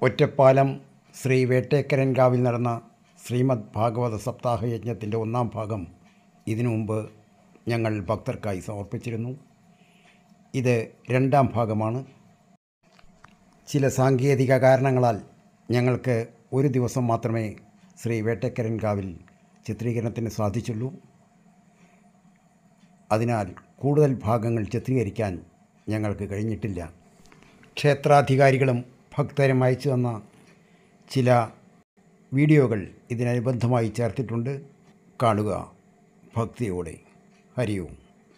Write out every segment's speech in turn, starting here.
ഒറ്റപ്പാലം ശ്രീ വേട്ടേക്കരൻകാവിൽ നടന്ന ശ്രീമദ് ഭാഗവത സപ്താഹ യജ്ഞത്തിൻ്റെ ഒന്നാം ഭാഗം ഇതിനു മുമ്പ് ഞങ്ങൾ ഭക്തർക്കായി സമർപ്പിച്ചിരുന്നു ഇത് രണ്ടാം ഭാഗമാണ് ചില സാങ്കേതിക കാരണങ്ങളാൽ ഞങ്ങൾക്ക് ഒരു ദിവസം മാത്രമേ ശ്രീ വേട്ടക്കരൻകാവിൽ ചിത്രീകരണത്തിന് സാധിച്ചുള്ളൂ അതിനാൽ കൂടുതൽ ഭാഗങ്ങൾ ചിത്രീകരിക്കാൻ ഞങ്ങൾക്ക് കഴിഞ്ഞിട്ടില്ല ക്ഷേത്രാധികാരികളും ഭക്തരും അയച്ചു തന്ന ചില വീഡിയോകൾ ഇതിനനുബന്ധമായി ചേർത്തിട്ടുണ്ട് കാണുക ഭക്തിയോടെ ഹരി ഓം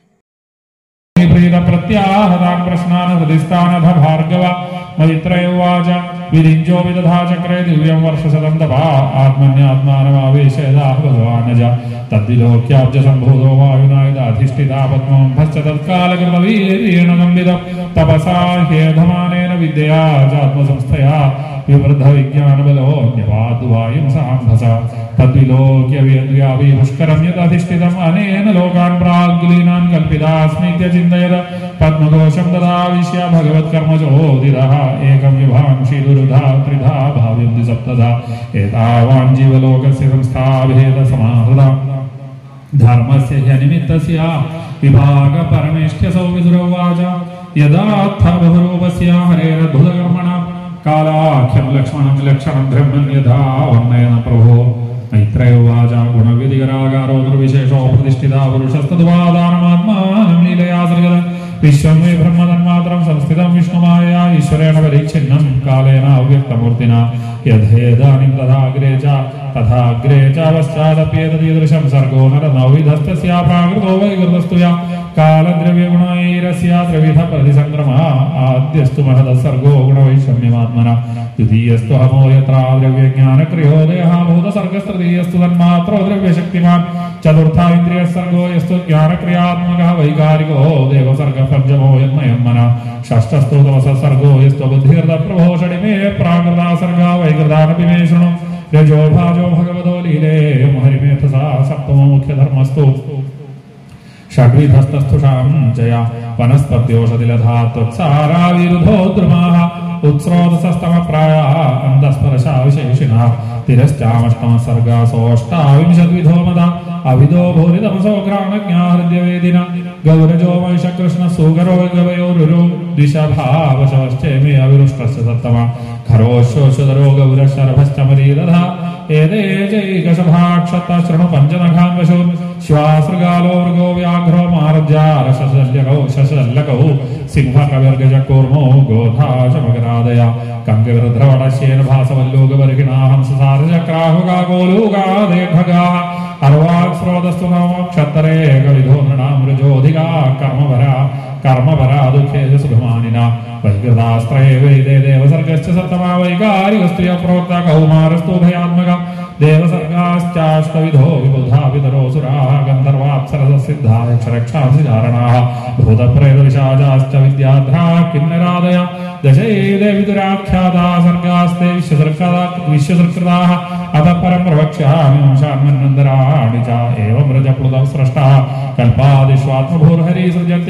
प्रीत प्रत्याहतान् प्रश्नान् हृदिस्थानथ भार्गव मैत्रयोवाच विरिञ्जो विदधा चक्रे दिव्यं वर्षशतं तपा आत्मन्यात्मानमावेश यदाह भगवानज तद्विलोक्याब्ज सम्भूतो वायुनायुधाधिष्ठिता पद्मम्भश्च तत्कालकृतवीर्येण कम्बितं तपसा ह्येधमानेन विद्यया चात्मसंस्थया विवृद्ध विज्ञानबलोऽन्यवाद्वायुं साम्भसा तद्विलोक्यवेन्द्रियाभि पुष्करं यदधिष्ठितम् अनेन लोकान् प्राग्लीनान् कल्पितास्मीत्य चिन्तयत पद्मकोशं तदाविश्य भगवत्कर्मचोदितः एकं विभांसि दुरुधा त्रिधा भाव्यन्ति सप्तधा एतावान् जीवलोकस्य संस्थाभेदसमाहृता धर्मस्य ह्यनिमित्तस्य विभाग परमेष्ठ्यसौ विदुरवाच यदात्थ बहुरूपस्य हरेरद्भुतकर्मणा कालाख्यं लक्ष्मणं लक्षणं ब्रह्मन् यथा वर्णयन प्रभो मैत्रयोवाच गुणविधिकरागारो निर्विशेषो प्रतिष्ठिता पुरुषस्तद्वादानमात्मानं लीलया सृजत विश्वं वै ब्रह्मतन्मात्रं संस्थितं विष्णुमाया ईश्वरेण परिच्छिन्नं कालेन अव्यक्तमूर्तिना यथेदानीं तथाग्रे च तथाग्रे च पश्चादप्येतदीदृशं सर्गो नरनवविधस्तस्या प्राकृतो वैकृतस्तु या कालद्रव्यगुणैरस्य त्रिविध प्रतिसङ्ग्रमः आद्यस्तु महदः सर्गो गुणवैषम्यमात्मना द्वितीयस्तु अहमो यत्रा द्रव्यज्ञानक्रियोदयः भूतसर्गस्तृतीयस्तु तन्मात्रो द्रव्यशक्तिमान् चतुर्था इन्द्रियः सर्गो यस्तु ज्ञानक्रियात्मकः वैकारिको देवसर्गः पञ्चमो यन्मयन्मना षष्ठस्तु तमसः सर्गो यस्तु बुद्धिर्दप्रभो षडिमे प्राकृता सर्गा वैकृतानपि मे शृणु रजो भाजो भगवतो लीले हरिमेथसा सप्तमो मुख्यधर्मस्तु षड्विधस्तस्थुषां जया वनस्पत्योषधिलधा त्वत्सारा विरुधो द्रुमाः उत्स्रोतसस्तमप्रायाः अन्धस्परशा विशेषिणः तिरश्चामष्टमः सर्गासोऽष्टाविंशद्विधो मदा अविदो भूरितमसो घ्राणज्ञाहृद्यवेदिन गौरजो वैशकृष्ण सुगरो गवयोरुरु द्विषभावशवश्चेमे अविरुष्टस्य सत्तमा खरोशोषधरो गौरशरभश्च मरीदधा एते चैकशभाक्षता शृणु पञ्चनखाङ्गशो श्वासृगालो मृगो व्याघ्रो मार्जारशल्यकौ शशल्यकौ सिंहकविर्गजकूर्मो गोधाशमगरादया कङ्गविरुद्रवडश्येन भासवल्लोकवर्गिणा हंससारचक्राहुगागोलूगादेभगाः अर्वाक्स्रोतस्तु नमो क्षत्तरे कविधो नृणामृजोधिका कर्मभरा कर्मभरा दुःखेज सुखमानिना वैकृतास्त्रये वैदे देवसर्गश्च सप्तमा वैकारिकस्तु य प्रोक्ता कौमारस्तु भयात्मका देवसर्गाश्चाष्टविधो विबुधा वितरोऽसुराः गन्धर्वाप्सरससिद्धा यक्षरक्षाधिचारणाः भूतप्रेतविशाचाश्च विद्याध्राः किन्नरादय दशैदे विदुराख्याता सर्गास्ते विश्वसर्गदा विश्वसर्कृताः अतः परं प्रवक्ष्यामि वंशान्मन्वन्तराणि च एवं रजप्लुतं स्रष्टः कल्पादिष्वात्मभूर्हरि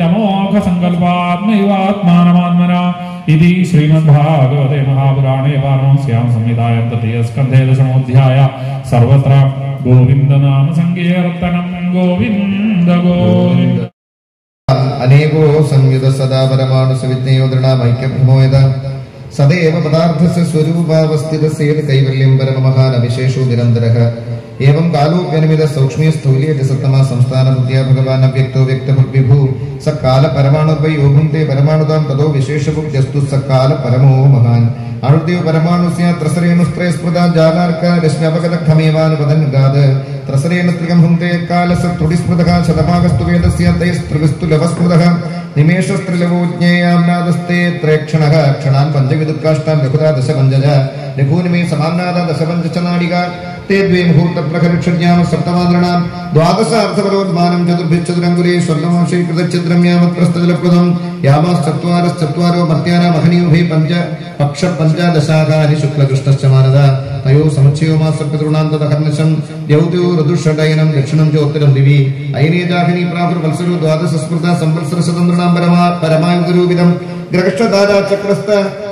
सृजत्यमोघसङ्कल्पात्मैवात्मानमात्मना इति श्रीमद्भागवते महापुराणे पारमस्यां संहितायां तृतीयस्कन्धे दशमोऽध्याय सर्वत्र गोविन्दनाम सङ्कीर्तनं गोविन्द गोविन्द अनेको संयुत सदा परमाणुसविज्ञयो दृढामैक्यभ्रमोयत सदैव पदार्थस्य स्वरूपावस्थितस्येत कैवल्यं परममहानविशेषो निरन्तरः एवं कालोप्यनिमित सौक्ष्म्य स्थौल्य च सत्तमा संस्थानबुद्ध्या भगवान् अव्यक्तो व्यक्तभुर्विभु स काल परमाणुर्वै यो भुङ्क्ते परमाणुतां ततो विशेषबुद्ध्यस्तु स काल परमो महान् अणुदेव परमाणुस्य त्रसरेणुस्त्रय स्मृता जालार्क रश्म्यपगतखमेवानुपदन् गाद त्रसरेण त्रिकं भुङ्क्ते कालस्य त्रुटिस्मृतः शतभागस्तु वेदस्य तैस्त्रिविस्तु लवस्मृतः निमेषस्त्रिलवो ज्ञेयाम्नादस्ते त्रयक्षणः क्षणान् पञ्चविदुत्काष्टान् लघुता दशपञ्चज लघूनिमे समाम्नादा दशपञ्च च नाडिका ते द्वे मुहूर्तप्रखरिक्षज्ञाम सप्तमादृणाम् द्वादशार्थपरोद्मानम् चतुर्भिश्चतुरङ्गुले स्वर्णवंशे कृतच्छिद्रम् यावत्प्रस्तजलप्रदम् यामाश्चत्वारश्चत्वारो मर्त्यानामहनीयुभे पञ्च पक्ष पञ्चदशाकानि शुक्लकृष्णश्च मानद तयो समुच्चयो मासर्पितॄणाम् तदहर्निशम् द्यौत्यो ऋतुषडयनम् दक्षिणम् ज्योतिरम् दिवि अयने जाहिनी प्रापुर्वत्सरो द्वादश स्मृता संवत्सरशतन्द्रणाम् परमा परमायुधरूपितम् ग्रगक्षदारा चक्रस्थ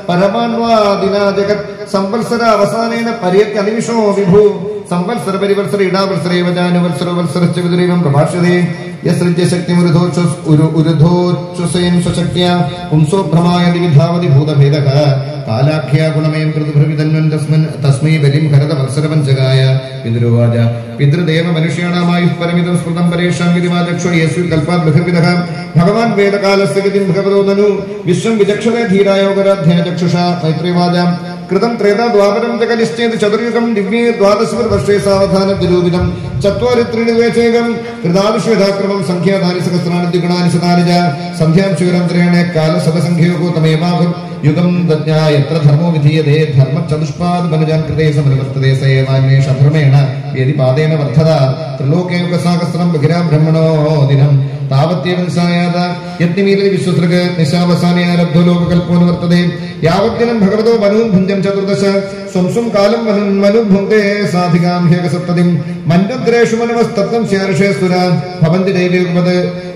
പരമാന്വാദിനാ ജഗത് സംവത്സര അവസാനേന പര്യത്യ അനിമിഷോ വിഭു സംവത്സര പരിവത്സര ഇടാവത്സരേവ ജാനുവത്സരോ വത്സരശ്ച വിതുരൈവം പ്രഭാഷ്യതേ യസൃജ്യ ശക്തി ഉരുധോച്ഛുസേൻ സ്വശക്യ പുംസോ ഭ്രമായതി വിധാവതി ഭൂതഭേദക കാലാഖ്യ ഗുണമയം കൃതുഭൃവിതന്വൻ തസ്മൻ തസ്മൈ ബലിം ഹരത വത്സരപഞ്ചകായ പിതൃവാച പിതൃദേവ മനുഷ്യാണാമായി പരമിതം സ്മൃതം പരേഷാം ഗതിമാചക്ഷോ യേശു കൽപ്പാത് ബഹിർവിദഃ ഭഗവാൻ വേദകാലസ്യ ഗതിം ഭഗവതോ നനു വിശ്വം വിചക്ഷണേ ധീരായോഗരാധ്യായ ചക്ഷുഷ മൈത്രീവാച കൃതം ത്രേതാ ദ്വാപരം ച കലിശ്ചേത് ചതുർയുഗം ദിവ്യേ ദ്വാദശവർ വർഷേ സാവധാനം ദിരൂപിതം ചത്വാരി ത്രീണി ദ്വേചേകം കൃതാവിശ്വേതാക്രമം സംഖ്യാതാനി സഹസ്രാണി ദ്വിഗുണാനി ശതാനി ച സന്ധ്യാംശുരന്ത്രേണ കാല സദസംഖ്യോകോ തമേവാഹം യുഗം ദജ്ഞാ യത്ര ധർമ്മോ വിധീയതേ ധർമ്മ ചതുഷ്പാദ് മനുജാൻ കൃതേ സമനുവർത്തതേ സേവാന്വേഷ ധർമ്മേണ യതി പാദേന വർദ്ധത ത്രിലോകേ യുഗസാഹസ്രം ബഹിരാ ബ്രഹ്മണോ ദിനം താവത്യേവ നിസായാത യജ്ഞമീലി വിശ്വസൃഗ് നിശാവസാനേ ആരബ്ധോ ലോകകൽപ്പോന് വർത്തതേ യാവദ്ദിനം ഭഗവതോ മനൂൻ ഭുഞ്ചം ചതുർദശ സ്വം സ്വം കാലം മനുൻ മനു ഭുങ്ക്തേ സാധികാം ഹ്യകസപ്തതിം മന്വദ്രേഷു മനവസ്തത്വം സ്യാർഷേ സുര ഭവന്തി ദൈവയുഗ്മത്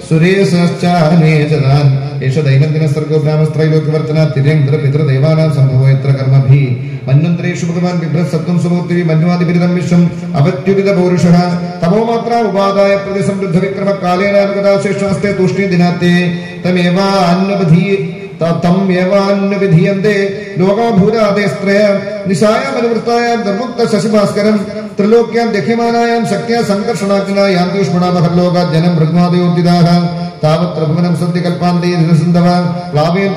സുരേശാൻ ഏഷ ദൈനംദിന സർഗോ ബ്രാഹ്മസ്ത്രൈലോക്യവർത്തന തിരേന്ദ്ര പിതൃദേവാനാം സംഭവോ എത്ര കർമ്മഭി മന്വന്ത്രേഷു ഭഗവാൻ ബിഭ്രസത്വം സുമൂർത്തി മന്വാദിപിരിതം വിശ്വം അവത്യുരിത പൗരുഷ തമോ മാത്ര ഉപാദായ പ്രതിസമൃദ്ധ വിക്രമ കാലേനാനുഗതാശേഷാസ്തെ തൂഷ്ണി ദിനാത്തെ തമേവാ അന്നപധീ തം ഏവാന്നുവിധീയന്തെ ലോകാഭൂരാദേസ്ത്രയ നിശായാമനുവൃത്തായ നിർമുക്ത ശശിഭാസ്കരം ത്രിലോക്യാം ദഹ്യമാനായാം ശക്തിയ സംകർഷണാഗ്ന യാന്തൂഷ്മണാമഹർലോക ജനം മൃഗ്മാദയോദ്ധിതാഹ താവത്ര ഭുവനം സന്ധ്യ കൽപ്പാന്തേ ദിനസിന്ധവ പ്ലാവേൻ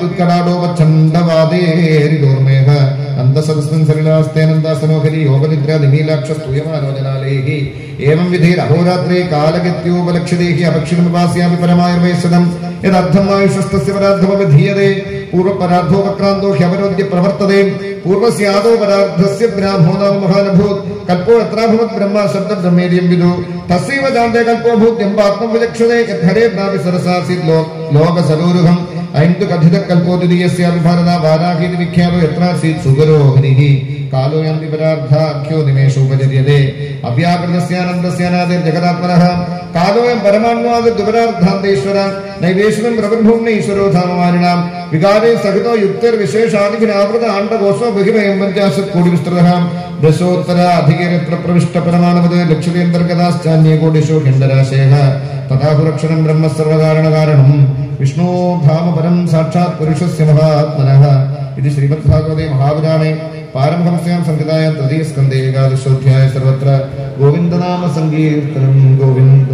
തുത്കടാടോപച്ഛണ്ഡവാദേരിദോർമേഹ അന്തസദസ്മിൻ സലിലാസ്തേനന്ദാസനോഹരി യോഗനിദ്ര നിമീലാക്ഷ സ്തൂയമാനോ ജനാലേഹി ഏവം വിധേർ അഹോരാത്രേ കാലഗത്യോപലക്ഷ്യദേഹി അപക്ഷിണമുപാസ്യാമി പരമായുർവേശനം യദർത്ഥമായുഷസ്തസ്യ പരാർത്ഥമവിധീയതേ പൂർവപരാർത്ഥോപക്രാന്തോ ഹ്യവരോദ്യ പ്രവർത്തതേ പൂർവസ്യാദോ പരാർത്ഥസ്യ ബ്രാഹ്മോ നാമ മഹാനഭൂത് കൽപ്പോ എത്രാഭവത് ബ്രഹ്മ ശബ്ദ ബ്രഹ്മേര്യം വിദു തസ്സൈവ ജാന്തേ കൽപ്പോ ഭൂത്യമ്പാത്മം വിചക്ഷതേ യദ്ധരേ ബ്രാവി സരസാസിത് ലോ ലോകസരോരുഹം ഐന്ദു കഥിത കൽപ്പോദ്യസ്യാപി ഭാരത വാരാഹീതി വിഖ്യാതോ എത്രാസീത് സുഗരോ ഹരിഹി കാലോ യന്തി പരാർത്ഥാഖ്യോ നിമേഷോപചര്യതേ അവ്യാകൃതസ്യാനന്ദസ്യാനാദിർ ജഗതാത്മനഃ കാലോയം പരമാണ്വാദ ദുപരാർത്ഥാന്തേശ്വര നൈവേശ്വരം പ്രബന്ധൂമ്ന ഈശ്വരോ ധാമമാരിണാം വികാരേ സഹിതോ യുക്തർ വിശേഷാദിഭിനാവൃത ആണ്ടകോശോ ബഹിമയം പഞ്ചാശത് കോടി വിസ്തൃത ദശോത്തര അധികരത്ര പ്രവിഷ്ട പരമാണവത് ലക്ഷതേന്തർഗതാശ്ചാന്യേ കോടിശോ ഖണ്ഡരാശേഹ തഥാപുരക്ഷരം ബ്രഹ്മ സർവകാരണകാരണം വിഷ്ണോ ധാമപരം സാക്ഷാത് പുരുഷസ്യ മഹാത്മനഃ ഇത് ശ്രീമദ്ഭാഗവതേ മഹാപുരാണേ പാരംഹംസ്യാം സംഹിതായാം തൃതീയ സ്കന്ധേ ഏകാദശോധ്യായ സർവത്ര ഗോവിന്ദനാമ സങ്കീർത്തനം ഗോവിന്ദ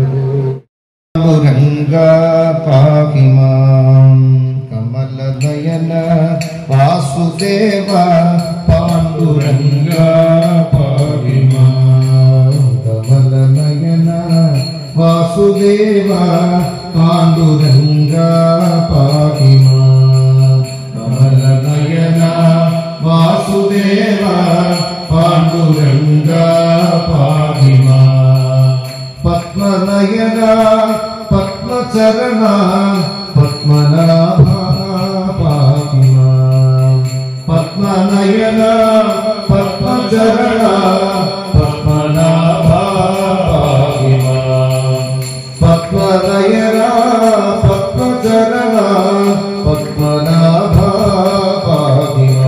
പാഹിമാം കമലനയന വാസുദേവ പാണ്ഡുരംഗ പാഹിമാം കമലനയന വാസുദേവ പാണ്ഡുരംഗ പാഹിമാം കമലനയന വാസുദേവ പാണ്ഡുരംഗ പാഹിമാ പത്മനയന പത്മചരണ പത്മനാഭ പാഹിമാ പത്മനയന പത്മചരണ പത്മനാഭ പാഹിമാ പത്മനയന പത്മചരണ പത്മനാഭ പാഹിമാ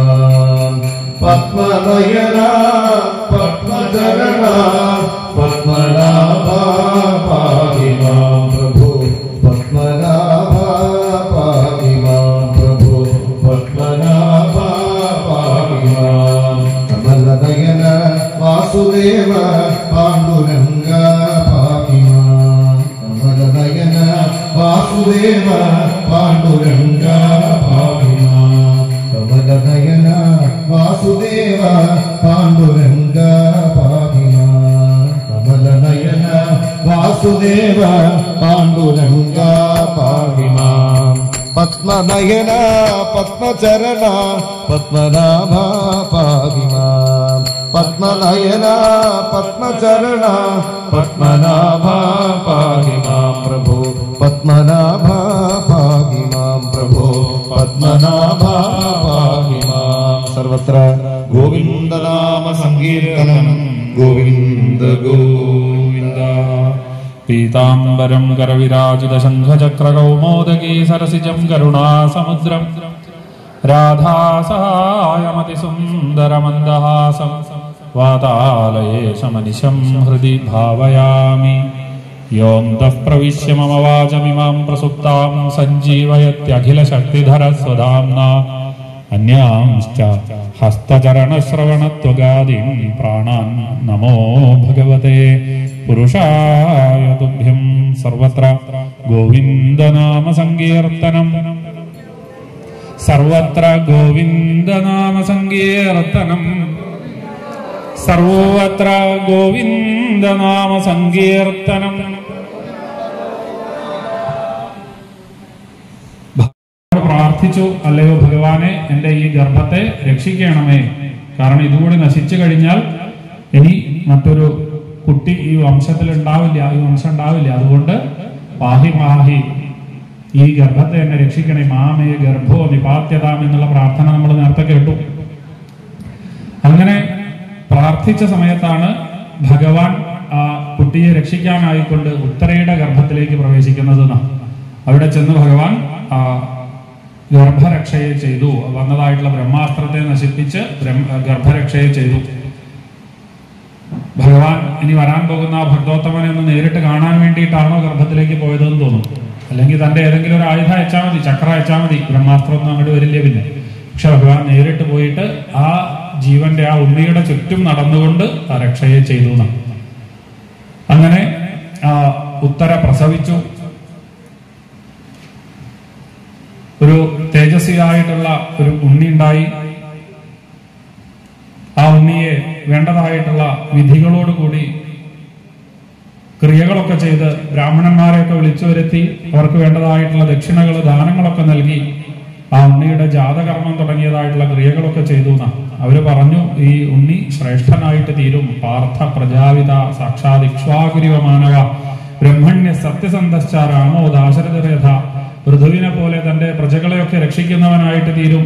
പത്മനയന പത്മചരണ പത്മനാഭ പാഹിമാം പ്രഭു പത്മനാഭ പാഹിമാം പ്രഭു പത്മനാഭ പാഹിമാം കമലനയന വാസുദേവ പാണ്ഡുരംഗ പാഹിമാം കമലനയന വാസുദേവ പാണ്ഡുരംഗ പാഹിമാം കമലനയന വാസുദേവ പാണ്ഡുരംഗ പാഹിമാ കമലനയന വാസുദേവ പാണ്ഡുരംഗ പാഹിമാ പത്മനയന പത്മചരണ പത്മനാഭ പാഹിമാ പത്മനയന പത്മചരണ പത്മനാഭ പാഹിമാം പ്രഭു പത്മനാഭ പാഹിമാം പ്രഭു പത്മനാഭ പാഹിമാം സർവത്ര ഗോവിന്ദനാമ സങ്കീർത്തനം ഗോവിന്ദ ഗോവിന്ദ पीताम्बरम् करविराजितशङ्खचक्रकौमोदगी सरसिजम् करुणासमुद्रम् രാധാസഹായമതിസുന്ദരമന്ദഹാസം വാതാലയേശമനിശം ഹൃദി ഭാവയാമി യോന്തഃ പ്രവിശ്യ മമ വാചമിമാം പ്രസുപ്താം സഞ്ജീവയത്യഖിലശക്തിധരസ്വധാംന അന്യാംശ്ച ഹസ്തചരണശ്രവണത്വഗാദീൻ പ്രാണാൻ നമോ ഭഗവതേ പുരുഷായ തുഭ്യം സർവത്ര ഗോവിന്ദനാമ സങ്കീർത്തനം സർവത്ര ഗോവിന്ദനാമ സങ്കീർത്തനം സർവത്ര ഗോവിന്ദനാമ സങ്കീർത്തനം ഭഗവാനോട് പ്രാർത്ഥിച്ചു അല്ലയോ ഭഗവാനെ എന്റെ ഈ ഗർഭത്തെ രക്ഷിക്കണമേ കാരണം ഇതുകൂടി നശിച്ചു കഴിഞ്ഞാൽ ഇനി മറ്റൊരു കുട്ടി ഈ വംശത്തിൽ ഉണ്ടാവില്ല ഈ വംശം ഉണ്ടാവില്ല അതുകൊണ്ട് പാഹി മാഹി ഈ ഗർഭത്തെ എന്നെ രക്ഷിക്കണേ മാമേ ഗർഭോ നിപാത്യതാം എന്നുള്ള പ്രാർത്ഥന നമ്മൾ നേരത്തെ കേട്ടു അങ്ങനെ പ്രാർത്ഥിച്ച സമയത്താണ് ഭഗവാൻ ആ കുട്ടിയെ രക്ഷിക്കാനായിക്കൊണ്ട് ഉത്തരയുടെ ഗർഭത്തിലേക്ക് പ്രവേശിക്കുന്നത് ന്ന്. അവിടെ ചെന്ന് ഭഗവാൻ ആ ഗർഭരക്ഷയെ ചെയ്തു വന്നതായിട്ടുള്ള ബ്രഹ്മാസ്ത്രത്തെ നശിപ്പിച്ച് ബ്രഹ്മ ഗർഭരക്ഷയെ ചെയ്തു ഭഗവാൻ ഇനി വരാൻ പോകുന്ന ആ ഭക്തോത്തമനെ ഒന്ന് നേരിട്ട് കാണാൻ വേണ്ടിയിട്ടാണോ ഗർഭത്തിലേക്ക് പോയതെന്ന് തോന്നുന്നു അല്ലെങ്കിൽ തന്റെ ഏതെങ്കിലും ഒരു ആയുധം അയച്ചാൽ മതി ചക്ര അയച്ചാൽ മതി ബ്രഹ്മാസ്ത്രം ഒന്നും അങ്ങോട്ട് വരില്ല പിന്നെ പക്ഷെ ഭഗവാൻ നേരിട്ട് പോയിട്ട് ആ ജീവന്റെ ആ ഉണ്ണിയുടെ ചുറ്റും നടന്നുകൊണ്ട് ആ രക്ഷയെ ചെയ്തു എന്നാണ്. അങ്ങനെ ആ ഉത്തര പ്രസവിച്ചു ഒരു തേജസ്വിയായിട്ടുള്ള ഒരു ഉണ്ണി ഉണ്ടായി ആ ഉണ്ണിയെ വേണ്ടതായിട്ടുള്ള വിധികളോടുകൂടി ക്രിയകളൊക്കെ ചെയ്ത് ബ്രാഹ്മണന്മാരെയൊക്കെ വിളിച്ചു വരുത്തി അവർക്ക് വേണ്ടതായിട്ടുള്ള ദക്ഷിണകൾ ദാനങ്ങളൊക്കെ നൽകി ആ ഉണ്ണിയുടെ ജാതകർമ്മം തുടങ്ങിയതായിട്ടുള്ള ക്രിയകളൊക്കെ ചെയ്തു എന്നാ അവര് പറഞ്ഞു ഈ ഉണ്ണി ശ്രേഷ്ഠനായിട്ട് തീരും പാർത്ഥ പ്രജാവിത സാക്ഷാത് ഇക്ഷ്വാകുരിവ മാനവ ബ്രഹ്മണ്യ സത്യസന്ധശ്ച രാമോ ദാശരഥരഥ ഋതുവിനെ പോലെ തന്റെ പ്രജകളെയൊക്കെ രക്ഷിക്കുന്നവനായിട്ട് തീരും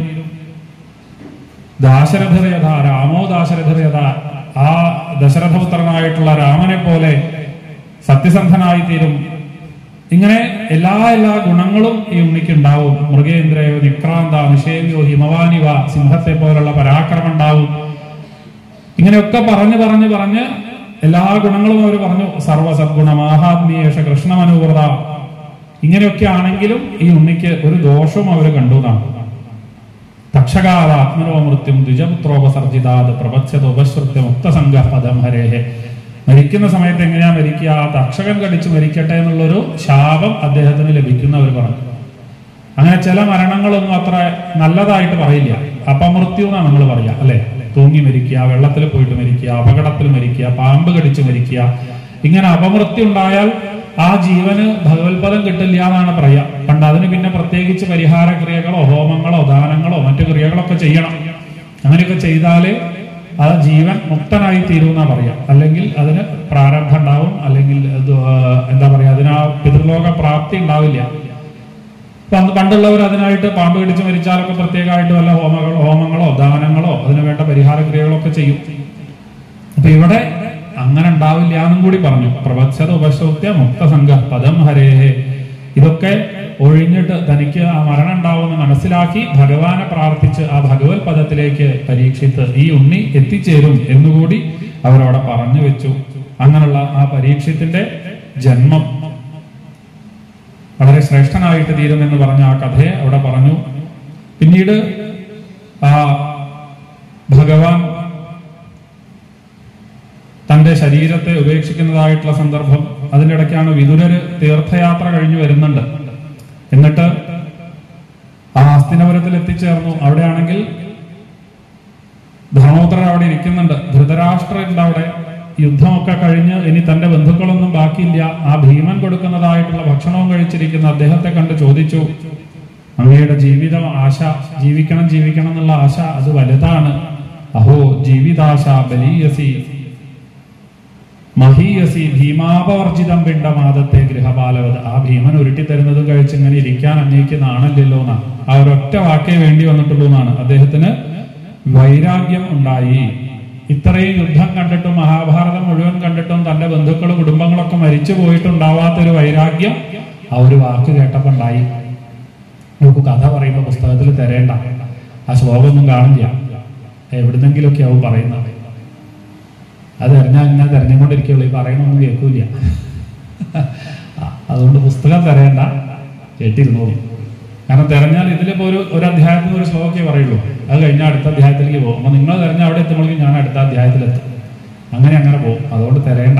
ദാശരഥരഥ രാമോ ദാശരഥരഥ ആ ദശരഥപുത്രനായിട്ടുള്ള രാമനെ പോലെ സത്യസന്ധനായി തീരും ഇങ്ങനെ എല്ലാ എല്ലാ ഗുണങ്ങളും ഈ ഉണ്ണിക്ക് ഉണ്ടാവും മൃഗേന്ദ്രയോ നിക്രാന്ത നിഷേവ്യോ ഹിമവാനിവ സിംഹത്തെ പോലുള്ള പരാക്രമം ഉണ്ടാവും ഇങ്ങനെയൊക്കെ പറഞ്ഞ് പറഞ്ഞ് പറഞ്ഞ് എല്ലാ ഗുണങ്ങളും അവർ പറഞ്ഞു സർവസദ്ഗുണ മാഹാത്മീയേഷ കൃഷ്ണമനുവൃത ഇങ്ങനെയൊക്കെ ആണെങ്കിലും ഈ ഉണ്ണിക്ക് ഒരു ദോഷവും അവർ കണ്ടു എന്നാണ് തക്ഷകാല ആത്മനോ മൃത്യും ദ്വിജപുത്രോപസർജിതാത് പ്രപച്ചത് ഉപശ്രുത്യ മുക്തസംഘ പദം ഹരേഹെ മരിക്കുന്ന സമയത്ത് എങ്ങനെയാ മരിക്കുക ആ തക്ഷകൻ കടിച്ചു മരിക്കട്ടെ എന്നുള്ളൊരു ശാപം അദ്ദേഹത്തിന് ലഭിക്കുന്ന അവർ പറഞ്ഞു അങ്ങനെ ചില മരണങ്ങളൊന്നും അത്ര നല്ലതായിട്ട് പറയില്ല അപമൃത്യു എന്നാണ് നമ്മൾ പറയാ അല്ലെ തൂങ്ങി മരിക്കുക വെള്ളത്തിൽ പോയിട്ട് മരിക്കുക അപകടത്തിൽ മരിക്കുക പാമ്പ് കടിച്ചു മരിക്കുക ഇങ്ങനെ അപമൃത്യു ഉണ്ടായാൽ ആ ജീവന് ഭഗവത്പദം കിട്ടില്ല എന്നാണ് പറയാ പണ്ട് അതിന് പിന്നെ പ്രത്യേകിച്ച് പരിഹാര ക്രിയകളോ ഹോമങ്ങളോ ദാനങ്ങളോ മറ്റു ക്രിയകളൊക്കെ ചെയ്യണം അങ്ങനെയൊക്കെ ചെയ്താലേ ആ ജീവൻ മുക്തനായി തീരുമെന്നാ പറയാം അല്ലെങ്കിൽ അതിന് പ്രാരബ്ധം ഉണ്ടാവും അല്ലെങ്കിൽ ഇത്, ആ, എന്താ പറയാ അതിന് ആ പിതൃലോക പ്രാപ്തി ഉണ്ടാവില്ല പണ്ട് പണ്ടുള്ളവർ അതിനായിട്ട് പാമ്പ് കടിച്ച് മരിച്ചാലൊക്കെ പ്രത്യേകമായിട്ട് വല്ല ഹോമങ്ങളോ ഹോമങ്ങളോ ദാനങ്ങളോ അതിന് വേണ്ട പരിഹാര ക്രിയകളൊക്കെ ചെയ്യും അപ്പൊ ഇവിടെ അങ്ങനെ ഉണ്ടാവില്ല എന്നും കൂടി പറഞ്ഞു പ്രവത്സത ഉപശ്രൗത്യ മുക്തസംഘ പദം ഹരേഹേ ഇതൊക്കെ ഒഴിഞ്ഞിട്ട് തനിക്ക് ആ മരണം ഉണ്ടാവുമെന്ന് മനസ്സിലാക്കി ഭഗവാനെ പ്രാർത്ഥിച്ച് ആ ഭഗവത് പദത്തിലേക്ക് പരീക്ഷിത്ത് ഈ ഉണ്ണി എത്തിച്ചേരും എന്നുകൂടി അവരവിടെ പറഞ്ഞു വെച്ചു അങ്ങനെയുള്ള ആ പരീക്ഷത്തിന്റെ ജന്മം വളരെ ശ്രേഷ്ഠനായിട്ട് തീരുമെന്ന് പറഞ്ഞ ആ കഥയെ അവിടെ പറഞ്ഞു പിന്നീട് ആ ഭഗവാൻ തന്റെ ശരീരത്തെ ഉപേക്ഷിക്കുന്നതായിട്ടുള്ള സന്ദർഭം അതിന്റെ ഇടയ്ക്കാണ് വിതുരര് തീർത്ഥയാത്ര കഴിഞ്ഞു വരുന്നുണ്ട് എന്നിട്ട് ആ ഹസ്തിനപുരത്തിൽ എത്തിച്ചേർന്നു അവിടെയാണെങ്കിൽ ധർമ്മപുത്രൻ അവിടെ ഇരിക്കുന്നുണ്ട് ധൃതരാഷ്ട്രന്റെ അവിടെ യുദ്ധമൊക്കെ കഴിഞ്ഞ് ഇനി തന്റെ ബന്ധുക്കളൊന്നും ബാക്കിയില്ല ആ ഭീമൻ കൊടുക്കുന്നതായിട്ടുള്ള ഭക്ഷണവും കഴിച്ചിരിക്കുന്ന അദ്ദേഹത്തെ കണ്ട് ചോദിച്ചു അങ്ങയുടെ ജീവിതം ആശ ജീവിക്കണം ജീവിക്കണം എന്നുള്ള ആശ അത് വലുതാണ് അഹോ ജീവിതാശ ബലീയസി മഹീയസി ഭീമാപവർജിതം പിണ്ടമാദത്തെ ഗൃഹപാലവത് ആ ഭീമൻ ഉരുട്ടി തരുന്നതും കഴിച്ച് ഇങ്ങനെ ഇരിക്കാൻ അങ്ങേക്ക് നാണല്ലോ എന്നാ ആ ഒരൊറ്റ വാക്കേ വേണ്ടി വന്നിട്ടുള്ളൂ എന്നാണ് അദ്ദേഹത്തിന് വൈരാഗ്യം ഉണ്ടായി ഇത്രയും യുദ്ധം കണ്ടിട്ടും മഹാഭാരതം മുഴുവൻ കണ്ടിട്ടും തന്റെ ബന്ധുക്കളും കുടുംബങ്ങളൊക്കെ മരിച്ചു പോയിട്ടുണ്ടാവാത്തൊരു വൈരാഗ്യം ആ ഒരു വാക്ക് കേട്ടപ്പോ ഉണ്ടായി നമുക്ക് കഥ പറയുമ്പോൾ പുസ്തകത്തിൽ തരേണ്ട ആ ശ്ലോകമൊന്നും കാണില്ല എവിടുന്നെങ്കിലുമൊക്കെ ആവും പറയുന്നത് അത് തെരഞ്ഞാൽ ഇങ്ങനെ തെരഞ്ഞുകൊണ്ടിരിക്കുള്ളൂ ഈ പറയണമൊന്നും കേൾക്കൂല അതുകൊണ്ട് പുസ്തകം തരേണ്ട കേട്ടിരുന്നോളൂ കാരണം തെരഞ്ഞാൽ ഇതിലിപ്പോ ഒരു ഒരു അധ്യായത്തിൽ ഒരു ശ്ലോകമേ പറയുള്ളൂ അത് കഴിഞ്ഞാൽ അടുത്ത അധ്യായത്തിലേക്ക് പോകും അപ്പൊ നിങ്ങൾ തെരഞ്ഞ അവിടെ എത്തുമ്പോഴേക്കും ഞാൻ അടുത്ത അധ്യായത്തിലെത്തും അങ്ങനെ അങ്ങനെ പോകും അതുകൊണ്ട് തരേണ്ട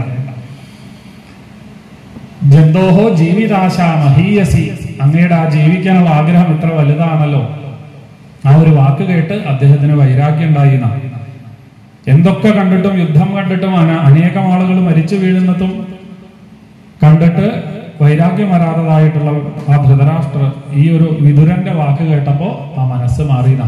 ജന്തോഹോ ജീവിതാശ മഹീയസി അങ്ങയുടെ ആ ജീവിക്കാനുള്ള ആഗ്രഹം ഇത്ര വലുതാണല്ലോ ആ ഒരു വാക്ക് കേട്ട് അദ്ദേഹത്തിന് വൈരാഗ്യം ഉണ്ടായി എന്നാ. എന്തൊക്കെ കണ്ടിട്ടും യുദ്ധം കണ്ടിട്ടും അന- അനേകം ആളുകൾ മരിച്ചു വീഴുന്നതും കണ്ടിട്ട് വൈരാഗ്യം വരാത്തതായിട്ടുള്ള ആ ധൃതരാഷ്ട്ര ഈ ഒരു വിതുരന്റെ വാക്ക് കേട്ടപ്പോ ആ മനസ്സ് മാറിയതാ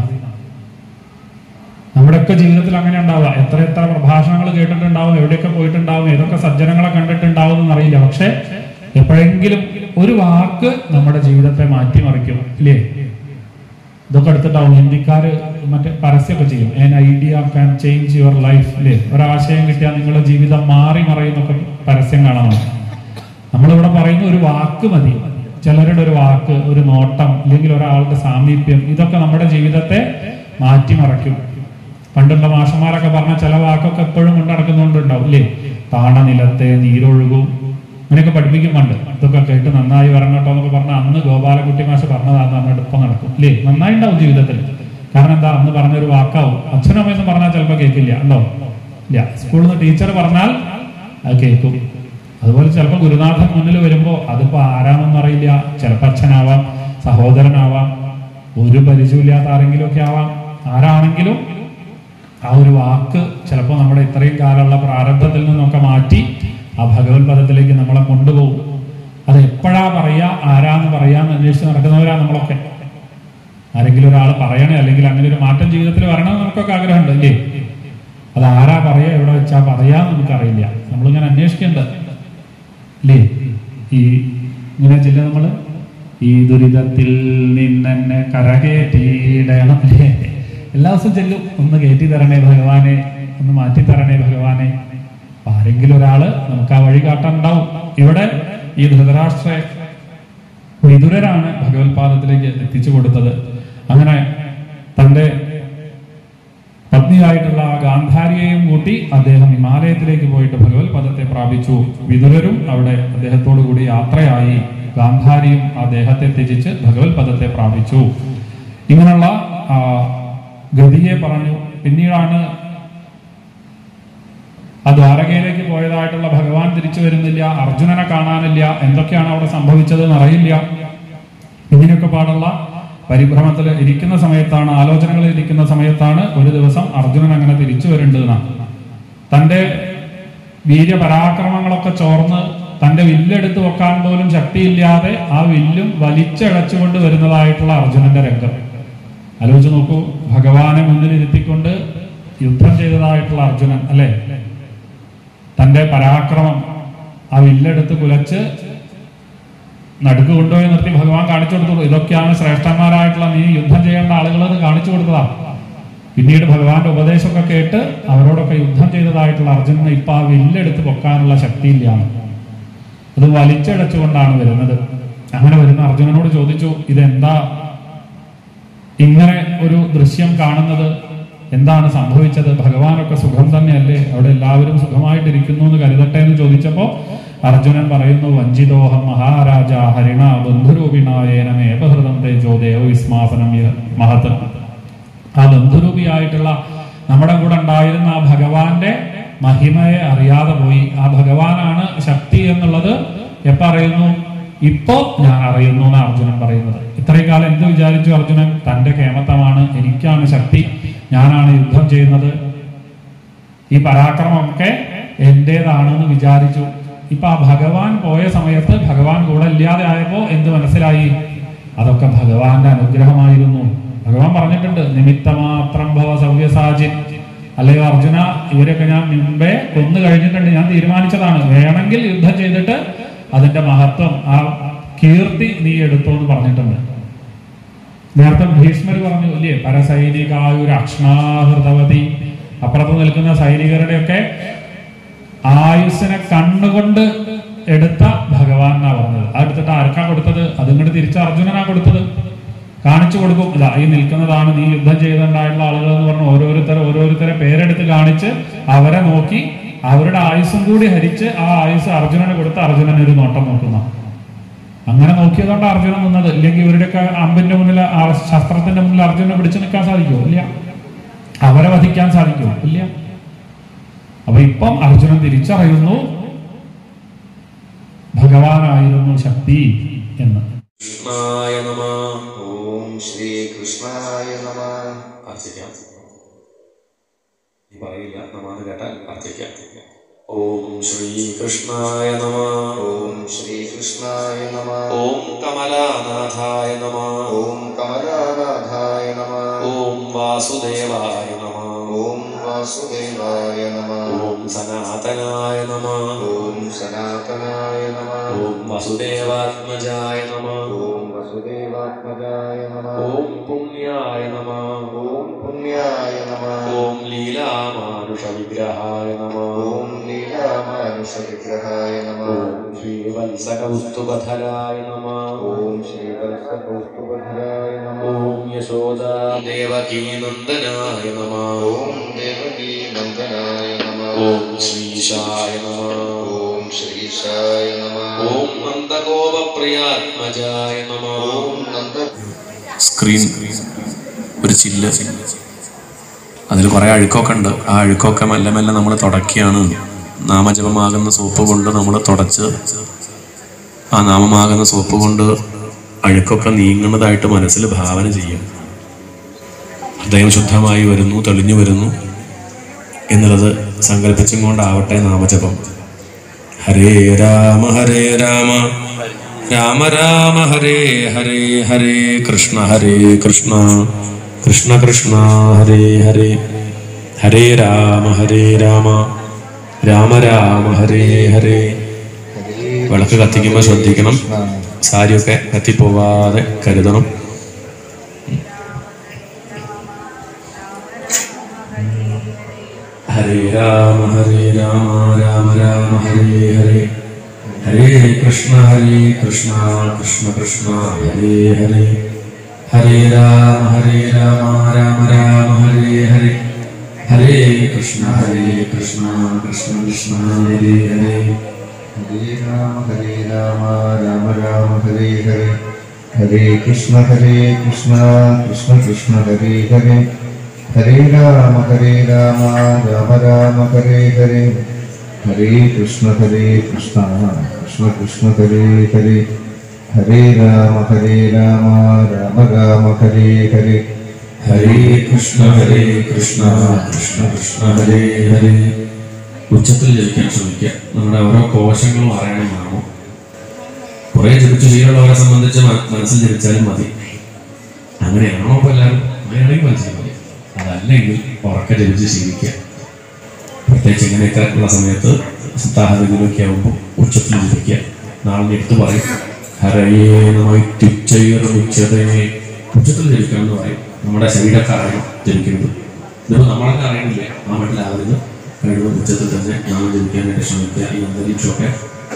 നമ്മുടെയൊക്കെ ജീവിതത്തിൽ അങ്ങനെ ഉണ്ടാവുക എത്ര എത്ര പ്രഭാഷണങ്ങൾ കേട്ടിട്ടുണ്ടാവും എവിടെയൊക്കെ പോയിട്ടുണ്ടാവും ഏതൊക്കെ സജ്ജനങ്ങളെ കണ്ടിട്ടുണ്ടാവും എന്നറിയില്ല പക്ഷെ എപ്പോഴെങ്കിലും ഒരു വാക്ക് നമ്മുടെ ജീവിതത്തെ മാറ്റിമറിക്കും ഇല്ലേ ഇതൊക്കെ എടുത്തിട്ടാവും ഹിന്ദിക്കാര് മറ്റേ പരസ്യമൊക്കെ ചെയ്യും an idea can change your life അല്ലേ ഒരാശയം കിട്ടിയാൽ നിങ്ങളുടെ ജീവിതം മാറി മറയുന്നൊക്കെ പരസ്യം കാണാൻ നമുക്ക് നമ്മളിവിടെ പറയുന്ന ഒരു വാക്ക് മതി ചിലരുടെ ഒരു വാക്ക് ഒരു നോട്ടം അല്ലെങ്കിൽ ഒരാളുടെ സാമീപ്യം ഇതൊക്കെ നമ്മുടെ ജീവിതത്തെ മാറ്റിമറയ്ക്കും പണ്ടുള്ള മാഷന്മാരൊക്കെ പറഞ്ഞ ചില വാക്കൊക്കെ എപ്പോഴും കൊണ്ട് നടക്കുന്നുണ്ടാവും ഇല്ലേ താണനിലത്തെ നീരൊഴുകും അങ്ങനെയൊക്കെ പഠിപ്പിക്കും പണ്ട് ഇതൊക്കെ കേട്ട് നന്നായി വരണട്ടോ എന്നൊക്കെ പറഞ്ഞ അന്ന് ഗോപാലകുട്ടി മാഷ് പറഞ്ഞതാണ് അന്ന് അടുപ്പം നടക്കും ഇല്ലേ നന്നായി ഉണ്ടാവും ജീവിതത്തിൽ കാരണം എന്താ അന്ന് പറഞ്ഞൊരു വാക്കാവും അച്ഛനും അമ്മയെന്ന് പറഞ്ഞാൽ ചിലപ്പോൾ കേൾക്കില്ല ഉണ്ടോ ഇല്ല സ്കൂളിൽ നിന്ന് ടീച്ചർ പറഞ്ഞാൽ അത് കേൾക്കും അതുപോലെ ചിലപ്പോൾ ഗുരുനാഥൻ മുന്നിൽ വരുമ്പോൾ അതിപ്പോ ആരാണെന്ന് അറിയില്ല ചിലപ്പോൾ അച്ഛനാവാം സഹോദരനാവാം ഒരു പരിചയമില്ലാത്ത ആരെങ്കിലും ഒക്കെ ആവാം ആരാണെങ്കിലും ആ ഒരു വാക്ക് ചിലപ്പോൾ നമ്മുടെ ഇത്രയും കാലമുള്ള പ്രാരബ്ധത്തിൽ നിന്നൊക്കെ മാറ്റി ആ ഭഗവത് പദത്തിലേക്ക് നമ്മളെ കൊണ്ടുപോകും അത് എപ്പോഴാ പറയാ ആരാന്ന് പറയാന്ന് അന്വേഷിച്ച് നടക്കുന്നവരാ നമ്മളൊക്കെ ആരെങ്കിലും ഒരാൾ പറയണേ അല്ലെങ്കിൽ അങ്ങനെ ഒരു മാറ്റം ജീവിതത്തിൽ വരണമെന്ന് നമുക്കൊക്കെ ആഗ്രഹമുണ്ട് അല്ലേ അത് ആരാ പറയാ എവിടെ വെച്ചാ പറയാന്ന് നമുക്കറിയില്ല നമ്മളിങ്ങനെ അന്വേഷിക്കേണ്ടത് അല്ലേ ഈ ഇങ്ങനെ ചെല്ല നമ്മള് ഈ ദുരിതത്തിൽ നിന്നെ കരകയറ്റിയിടണം അല്ലേ എല്ലാ ദിവസവും ചെല്ലും ഒന്ന് കയറ്റി തരണേ ഭഗവാനെ ഒന്ന് മാറ്റി തരണേ ഭഗവാനെ അപ്പൊ ആരെങ്കിലും ഒരാള് നമുക്ക് ആ വഴി കാട്ടാനുണ്ടാവും ഇവിടെ ഈ ധൃതരാഷ്ട്ര വിതുരരാണ് ഭഗവത്പാദത്തിലേക്ക് എത്തിച്ചു കൊടുത്തത് അങ്ങനെ തന്റെ പത്നിയായിട്ടുള്ള ആ ഗാന്ധാരിയെയും കൂട്ടി അദ്ദേഹം ഹിമാലയത്തിലേക്ക് പോയിട്ട് ഭഗവത് പദത്തെ പ്രാപിച്ചു വിതുരരും അവിടെ അദ്ദേഹത്തോടു കൂടി യാത്രയായി ഗാന്ധാരിയും ആ ദേഹത്തെ ത്യജിച്ച് ഭഗവത് പദത്തെ പ്രാപിച്ചു ഇങ്ങനെയുള്ള ആ, ഗതിയെ പറഞ്ഞു പിന്നീടാണ് ആ ദ്വാരകയിലേക്ക് പോയതായിട്ടുള്ള ഭഗവാൻ തിരിച്ചു വരുന്നില്ല അർജുനനെ കാണാനില്ല എന്തൊക്കെയാണ് അവിടെ സംഭവിച്ചത് എന്നറിയില്ല ഇങ്ങനെയൊക്കെ പാടുള്ള പരിഭ്രമത്തിൽ ഇരിക്കുന്ന സമയത്താണ് ആലോചനകളിൽ ഇരിക്കുന്ന സമയത്താണ് ഒരു ദിവസം അർജുനൻ അങ്ങനെ തിരിച്ചു വരേണ്ടതെന്നാണ് തന്റെ വീര്യപരാക്രമങ്ങളൊക്കെ ചോർന്ന് തന്റെ വില്ലെടുത്ത് വെക്കാൻ പോലും ശക്തിയില്ലാതെ ആ വില്ലും വലിച്ചഴച്ചുകൊണ്ട് വരുന്നതായിട്ടുള്ള അർജുനന്റെ രംഗം ആലോചിച്ച് നോക്കൂ ഭഗവാനെ മുന്നിലിരുത്തിക്കൊണ്ട് യുദ്ധം ചെയ്തതായിട്ടുള്ള അർജുനൻ അല്ലെ തന്റെ പരാക്രമം ആ വില്ലെടുത്ത് കുലച്ച് നടുക്ക് കൊണ്ടുപോയി നിർത്തി ഭഗവാൻ കാണിച്ചു കൊടുത്തു ഇതൊക്കെയാണ് ശ്രേഷ്ഠന്മാരായിട്ടുള്ള നീ യുദ്ധം ചെയ്യേണ്ട ആളുകൾ എന്ന് കാണിച്ചു കൊടുത്തതാണ് പിന്നീട് ഭഗവാന്റെ ഉപദേശമൊക്കെ കേട്ട് അവരോടൊക്കെ യുദ്ധം ചെയ്തതായിട്ടുള്ള അർജുനന് ഇപ്പൊ ആ വില്ലെടുത്ത് പൊക്കാനുള്ള ശക്തിയില്ലാണ് അത് വലിച്ചടച്ചുകൊണ്ടാണ് വരുന്നത് അങ്ങനെ വരുന്ന അർജുനനോട് ചോദിച്ചു ഇതെന്താ ഇങ്ങനെ ഒരു ദൃശ്യം കാണുന്നത് എന്താണ് സംഭവിച്ചത് ഭഗവാനൊക്കെ സുഖം തന്നെയല്ലേ അവിടെ എല്ലാവരും സുഖമായിട്ടിരിക്കുന്നു എന്ന് കരുതട്ടെ എന്ന് ചോദിച്ചപ്പോ അർജുനൻ പറയുന്നു വഞ്ചിതോഹം മഹാരാജ ഹരിണ ബന്ധുരൂപിണായേനമേപഹൃതം തേജോ ദേവ വിസ്മാപനം മഹത്ത് ആ ബന്ധുരൂപിയായിട്ടുള്ള നമ്മുടെ കൂടെ ഉണ്ടായിരുന്ന ആ ഭഗവാന്റെ മഹിമയെ അറിയാതെ പോയി ആ ഭഗവാനാണ് ശക്തി എന്നുള്ളത് എപ്പ അറിയുന്നു ഇപ്പോ ഞാൻ അറിയുന്നു എന്ന് അർജുനൻ പറയുന്നത് ഇത്രയും കാലം എന്ത് വിചാരിച്ചു അർജുനൻ തന്റെ കേമത്തമാണ് എനിക്കാണ് ശക്തി ഞാനാണ് യുദ്ധം ചെയ്യുന്നത് ഈ പരാക്രമമൊക്കെ എന്റേതാണെന്ന് വിചാരിച്ചു ഇപ്പൊ ആ ഭഗവാൻ പോയ സമയത്ത് ഭഗവാൻ കൂടെ ഇല്ലാതെ ആയപ്പോ എന്ത് മനസ്സിലായി അതൊക്കെ ഭഗവാന്റെ അനുഗ്രഹമായിരുന്നു ഭഗവാൻ പറഞ്ഞിട്ടുണ്ട് നിമിത്തമാത്രം ഭവ സവ്യസാചിൻ അല്ലയോ അർജുന ഇവരൊക്കെ ഞാൻ മുമ്പേ കൊന്നു കഴിഞ്ഞിട്ടുണ്ട് ഞാൻ തീരുമാനിച്ചതാണ് വേണമെങ്കിൽ യുദ്ധം ചെയ്തിട്ട് അതിന്റെ മഹത്വം ആ കീർത്തി നീ എടുത്തോ എന്ന് പറഞ്ഞിട്ടുണ്ട് നേരത്തെ ഭീഷ്മർ പറഞ്ഞു ഇല്ലേ പരസൈനികായുരക്ഷ്ണാഹൃതവതി അപ്പുറത്ത് നിൽക്കുന്ന സൈനികരുടെയൊക്കെ ആയുസ്സിനെ കണ്ണുകൊണ്ട് എടുത്ത ഭഗവാൻ എന്നാ പറഞ്ഞത് അത് എടുത്തിട്ട് ആർക്കാ കൊടുത്തത് അതിങ്ങോട്ട് തിരിച്ച് അർജുനനാ കൊടുത്തത് കാണിച്ചു കൊടുക്കും ഇല്ല ഈ നിൽക്കുന്നതാണ് നീ യുദ്ധം ചെയ്തുണ്ടായുള്ള ആളുകൾ എന്ന് പറഞ്ഞ് ഓരോരുത്തരെ ഓരോരുത്തരെ പേരെടുത്ത് കാണിച്ച് അവരെ നോക്കി അവരുടെ ആയുസ്സും കൂടി ഹരിച്ച് ആ ആയുസ് അർജുനന് കൊടുത്ത് അർജുനൻ ഒരു നോട്ടം നോക്കുന്ന അങ്ങനെ നോക്കിയതുകൊണ്ട് അർജുനൻ നിന്നത് ഇല്ലെങ്കിൽ ഇവരുടെയൊക്കെ അമ്പിന്റെ മുന്നിൽ ആ ശസ്ത്രത്തിന്റെ മുന്നിൽ അർജുനെ പിടിച്ചു നിൽക്കാൻ സാധിക്കുമോ ഇല്ല അവരെ വധിക്കാൻ സാധിക്കുമോ ഇല്ല അപ്പൊ ഇപ്പം അർജുനൻ തിരിച്ചറിയുന്നു ഭഗവാനായിരുന്നു ശക്തി എന്ന് കൃഷ്ണായ നമ ഓം ശ്രീകൃഷ്ണായ നമ അർച്ചിക്കാം നീ പറയില്ല നമാന്ന് കേട്ടാൽ അർച്ചിക്കാം ഓം ശ്രീകൃഷ്ണായ നമ ഓം ശ്രീകൃഷ്ണായ നമ ഓം കമലാനാഥായ നമ ഓം കമലാനാഥായ നമ ഓം വാസുദേവായ നമ ഓം വാസുദേവായ നമ ഓം സനാതനായ നമ ഓം സനാതനായ നമ ഓം വസുദേവാത്മജായ നമ ഓം വസുദേവാത്മജായ നമ ഓം പുണ്യായ നമ ഓം പുണ്യായ നമ ഓം ലീലാമാനുഷ വിഗ്രഹായ നമ ഓം ലീലാമാനുഷ വിഗ്രഹായ നമ ഓം ശ്രീവത്സകൗസ്തുഭധരായ നമ ഓം ശ്രീവത്സകൗസ്തുഭധരായ നമ ഓം യശോദാ ദേവകീനന്ദനായ നമ ഓം ദേവകീ നന്ദനായ നമ ഓം ശ്രീശായ നമ ഓം ശ്രീശായ നമ ഓം നന്ദഗോപപ്രിയാത്മജായ നമ ഓം നന്ദ സ്ക്രീൻ ഒരു ചില്ല് അതിൽ കുറേ അഴുക്കൊക്കെ ഉണ്ട് ആ അഴുക്കൊക്കെ മെല്ലെ മെല്ലെ നമ്മൾ തുടക്കുകയാണ് നാമജപമാകുന്ന സോപ്പ് കൊണ്ട് നമ്മൾ തുടച്ച് ആ നാമമാകുന്ന സോപ്പ് കൊണ്ട് അഴുക്കൊക്കെ നീങ്ങുന്നതായിട്ട് മനസ്സിൽ ഭാവന ചെയ്യും ഹൃദയം ശുദ്ധമായി വരുന്നു തെളിഞ്ഞു വരുന്നു എന്നുള്ളത് സങ്കല്പിച്ചും കൊണ്ടാവട്ടെ നാമജപം ഹരേ രാമ ഹരേ രാമ രാമ രാമ ഹരേ ഹരേ ഹരേ കൃഷ്ണ ഹരേ കൃഷ്ണ കൃഷ്ണ കൃഷ്ണ ഹരേ ഹരേ ഹരേ രാമ ഹരേ രാമ രാമ രാമ ഹരേ ഹരേ വിളക്ക് കത്തിക്കുമ്പോൾ ശ്രദ്ധിക്കണം സാരിയൊക്കെ കത്തിപ്പോവാതെ കരുതണം ഹരേ രാമ ഹരേ രാമ രാമ രാമ ഹരേ ഹരേ ഹരേ കൃഷ്ണ ഹരേ കൃഷ്ണ കൃഷ്ണ കൃഷ്ണ ഹരേ ഹരേ ഹരേ രാമ ഹരേ രാമ രാമ രാമ ഹരേ ഹരേ ഹരേ കൃഷ്ണ ഹരേ കൃഷ്ണ കൃഷ്ണ കൃഷ്ണ ഹരേ ഹരേ ഹരേ രാമ ഹരേ രാമ രാമ രാമ ഹരേ ഹരേ ഹരേ കൃഷ്ണ ഹരേ കൃഷ്ണ കൃഷ്ണ കൃഷ്ണ ഹരേ ഹരേ ഹരേ രാമ ഹരേ രാമ രാമ രാമ ഹരേ ഹരേ ഹരേ കൃഷ്ണ ഹരേ കൃഷ്ണ കൃഷ്ണ കൃഷ്ണ ഹരേ ഹരേ ഹരേ രാമ ഹരേ രാമ രാമ രാമ ഹരേ ഹരേ ഹരേ കൃഷ്ണ ഹരേ കൃഷ്ണ കൃഷ്ണ കൃഷ്ണ ഹരേ ഹരേ ഉച്ചത്തിൽ ജപിക്കാൻ ശ്രമിക്കുക നമ്മുടെ ഓരോ കോശങ്ങളും അറിയണം നാമം കുറെ ജപിച്ച് ശീലമുള്ളവരെ സംബന്ധിച്ച് മ- മനസ്സിൽ ജപിച്ചാലും മതി അങ്ങനെയാണോ ഇപ്പൊ എല്ലാവരും അങ്ങനെയാണെങ്കിൽ മനസ്സിൽ മതി അതല്ലെങ്കിൽ ഉറക്കെ ജപിച്ച് ശീലിക്കുക പ്രത്യേകിച്ച് ഇങ്ങനെയൊക്കെ ഉള്ള സമയത്ത് സപ്താഹത്തിലൊക്കെ ആകുമ്പോൾ ഉച്ചത്തിൽ ജപിക്കുക നാളെ എടുത്ത് പറയും ഹരയേ നമിച്ചുച്ചതേ ഉച്ചത്തിൽ ജപിക്കണം എന്ന് പറയും നമ്മുടെ ശരീരമൊക്കെ അറിയണം ജപിക്കുന്നത് ഇതിപ്പോൾ നമ്മളൊക്കെ അറിയണില്ലേ ആ മട്ടിലാവരുത് കഴിവ് ഉച്ചത്തിൽ തന്നെ നാമം ജപിക്കാനായിട്ട് ശ്രമിക്കുക ഈ അന്തരീക്ഷമൊക്കെ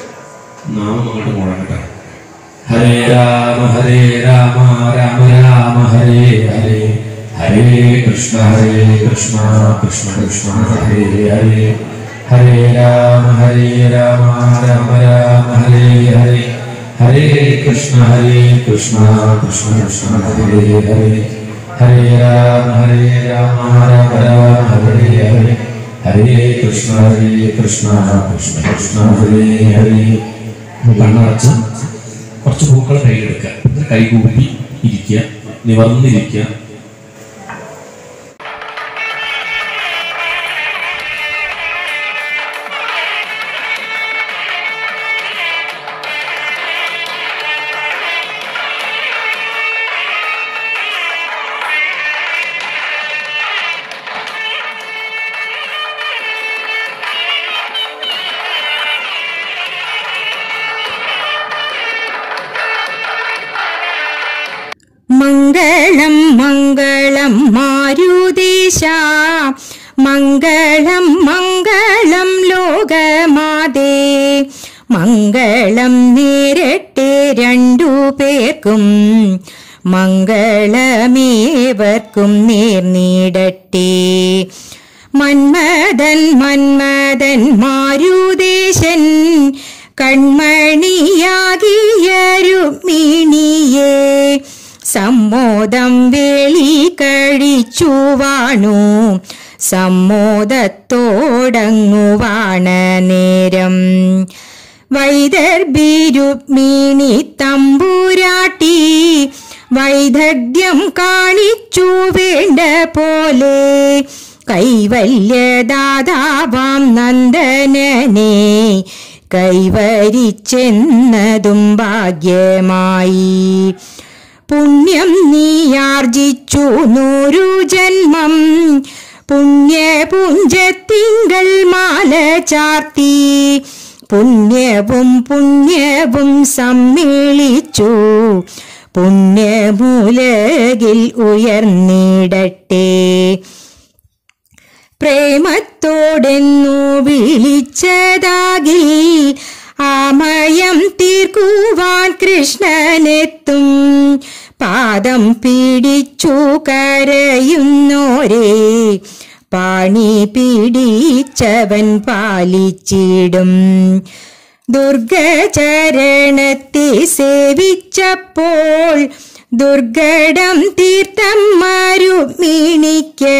നാമം അങ്ങോട്ട് മുഴങ്ങട്ടെ ഹരേ രാമ ഹരേ രാമ രാമ രാമ ഹരേ ഹരേ ഹരേ കൃഷ്ണ ഹരേ കൃഷ്ണ കൃഷ്ണ കൃഷ്ണ ഹരേ ഹരേ ഹരേ രാമ ഹരേ രാമ രാമ രാമ ഹരേ ഹരേ ഹരേ കൃഷ്ണ ഹരേ കൃഷ്ണ കൃഷ്ണ കൃഷ്ണ ഹരേ ഹരേ ഹരേ രാമ ഹരേ രാമ രാമ രാമ ഹരേ ഹരേ ഹരേ കൃഷ്ണ ഹരേ കൃഷ്ണ കൃഷ്ണ കൃഷ്ണ ഹരേ ഹരേ കണ്ണടച്ച് കുറച്ച് പൂക്കൾ കയ്യിലെടുക്കുക എന്നിട്ട് കൈകൂപ്പി ഇരിക്കുക നിവർന്നിരിക്കുക മംഗളം മംഗളം മാരുദേശ മംഗളം മംഗളം ലോകമാതേ മംഗളം നേരട്ടെ രണ്ടു പേർക്കും മംഗളമേവർക്കും നേർന്നിടട്ടെ മന്മദൻ മന്മദൻ മാരുദേശൻ കൺമണിയാകിയ രുക്മിണിയെ സമ്മോദം വേളി കഴിച്ചു വാണു സമ്മോദത്തോടങ്ങുവാണ നേരം വൈദർഭിരുക്മിണി തമ്പുരാട്ടി വൈദഗ്ധ്യം കാണിച്ചു വേണ്ട പോലെ കൈവല്യദാതാവാം നന്ദനനെ കൈവരിച്ചെന്നതും ഭാഗ്യമായി പുണ്യം നീയാർജിച്ചു നൂറു ജന്മം പുണ്യപുഞ്ചത്തിങ്കൾ മാല ചാർത്തി പുണ്യവും പുണ്യവും സമ്മേളിച്ചു പുണ്യമൂലകിൽ ഉയർന്നിടട്ടെ പ്രേമത്തോടെന്നു വിളിച്ചതാകിൽ ആമയം തീർക്കുവാൻ കൃഷ്ണനെത്തും പാദം പിടിച്ചു കരയുന്നോരേ പാണി പിടിച്ചവൻ പാലിച്ചിടും ദുർഗചരണത്തെ സേവിച്ചപ്പോൾ ദുർഘടം തീർത്ഥം മരുമിണിക്ക്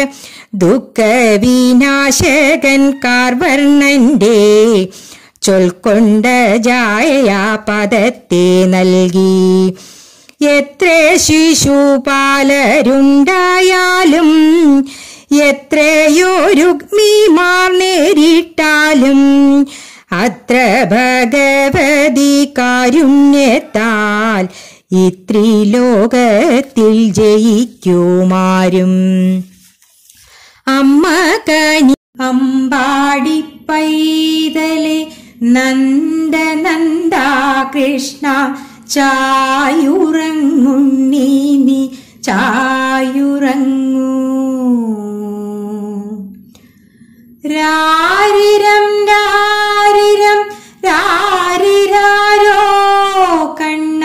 ദുഃഖവിനാശകൻ കാർവർണന്റെ ചൊൽക്കൊണ്ട ജായ പദത്തെ നൽകി എത്ര ശിശുപാലരുണ്ടായാലും എത്രയോ രുഗ്മിമാർ നേരിട്ടാലും അത്ര ഭഗവതി കാരുണ്യത്താൽ ഇത്രി ലോകത്തിൽ ജയിക്കുമാരും അമ്മ കനി അമ്പാടി പൈതലെ നന്ദ നന്ദ കൃഷ്ണ ചായുറങ്ങുണ്ണി നീ ചായുറങ്ങൂ രാരിരം രാരിരം രാരിരാരോ കണ്ണ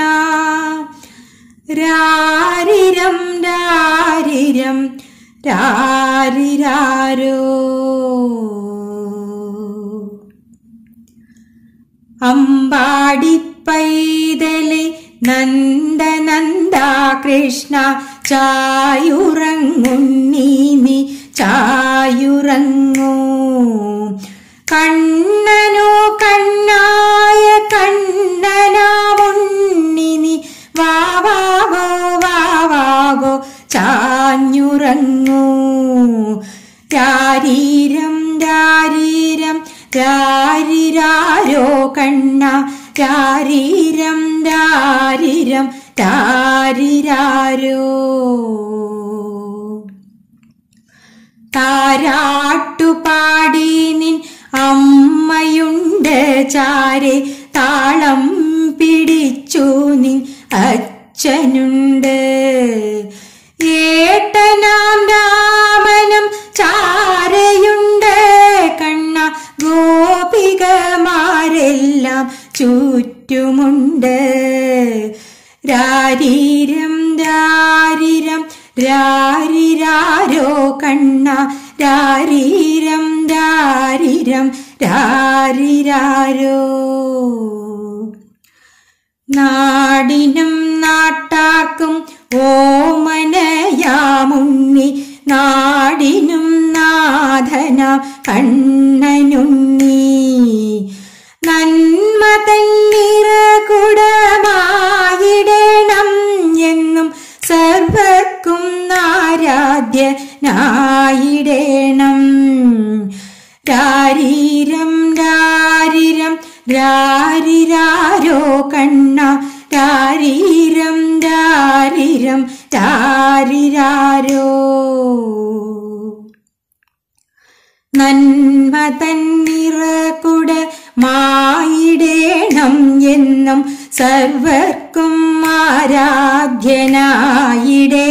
രാരിരം രാരിരം രാരിരാരോ അമ്പാടി പൈതലെ നന്ദ നന്ദ കൃഷ്ണ ചായുറങ്ങുണ്ണി നീ ചായുറങ്ങൂ കണ്ണനോ കണ്ണായ കണ്ണനാമുണ്ണി നീ വാവാവോ വാവാവോ ചാഞ്ഞുറങ്ങൂ രാരീരം രാരീരം രാരിരാരോ കണ്ണ രാരീരം രാരിരം രാരിരാരോ താരാട്ടുപാടി നിൻ അമ്മയുണ്ട് ചാരെ താളം പിടിച്ചു നിൻ അച്ഛനുണ്ട് ഏട്ടനാം രാമനും ചാരയുണ്ട് കണ്ണ ഗോപികമാരെല്ലാം ചുറ്റുമുണ്ട് രാരീരം രാരിരം രാരിരാരോ കണ്ണ രാരീരം രാരിരം രാരിരാരോ നാടിനും നാട്ടാർക്കും ഓമനയാമുണ്ണി നാടിനും നാഥനാം കണ്ണനുണ്ണി നന്മ തന്നിറകുടമായിടണം എന്നും സർവർക്കും ആരാധ്യനായിടേണം രാരീരം രാരിരം രാരിരാരോ കണ്ണ രാരീരം രാരിരം രാരിരാരോ നന്മ തന്നിറകുട മായിടേണം എന്നും സർവർക്കും ആരാധ്യനായിടേ